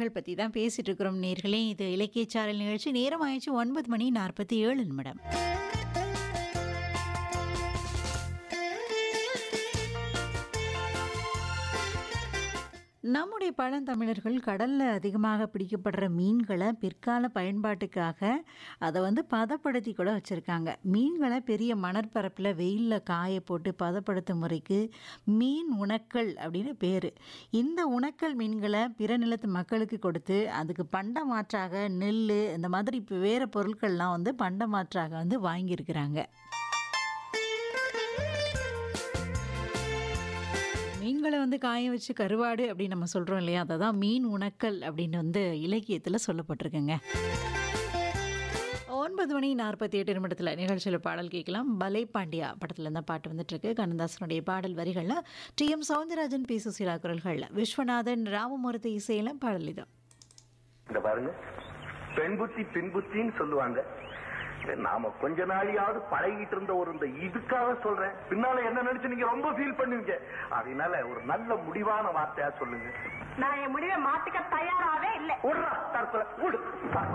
படங்கள் பற்றி தான் பேசிட்டு இருக்கிறோம் நேர்களே இது இலக்கியச்சாரல் நிகழ்ச்சி நேரம் ஆயிடுச்சு ஒன்பது மணி நாற்பத்தி ஏழு நிமிடம் நம்முடைய பழந்தமிழர்கள் கடலில் அதிகமாக பிடிக்கப்படுற மீன்களை பிற்கால பயன்பாட்டுக்காக அதை வந்து பதப்படுத்தி கூட வச்சுருக்காங்க மீன்களை பெரிய மணற்பரப்பில் வெயிலில் காய போட்டு பதப்படுத்தும் முறைக்கு மீன் உணக்கல் அப்படின்னு பேர் இந்த உணக்கல் மீன்களை பிற நிலத்து மக்களுக்கு கொடுத்து அதுக்கு பண்ட மாற்றாக நெல் இந்த மாதிரி இப்போ வேறு பொருட்கள்லாம் வந்து பண்ட மாற்றாக வந்து வாங்கியிருக்கிறாங்க மீன்களை வந்து காய வச்சு கருவாடு அப்படின்னு நம்ம சொல்கிறோம் இல்லையா அதை தான் மீன் உணக்கல் அப்படின்னு வந்து இலக்கியத்தில் சொல்லப்பட்டிருக்குங்க ஒன்பது மணி நாற்பத்தி எட்டு நிமிடத்தில் நிகழ்ச்சியில் பாடல் கேட்கலாம் பலே பாண்டியா படத்தில் இருந்த பாட்டு வந்துட்டு இருக்கு கண்ணதாசனுடைய பாடல் வரிகளில் T M Soundararajan P Susheela குரல்களில் விஸ்வநாதன் ராமமூர்த்தி இசையில பாடல் இது இந்த பாருங்க பெண் புத்தி பின் புத்தின்னு சொல்லுவாங்க நாம கொஞ்ச நாளையாவது பழகிட்டு இருந்த ஒரு இந்த இதுக்காக சொல்றேன் பின்னால என்ன நினைச்சு நீங்க ரொம்ப ஃபீல் பண்ணுவீங்க அதனால ஒரு நல்ல முடிவான வார்த்தையா சொல்லுங்க நான் என் முடிவை மாத்திக்க தயாராவே இல்லை விடுறா, தற்கொலை, விடு.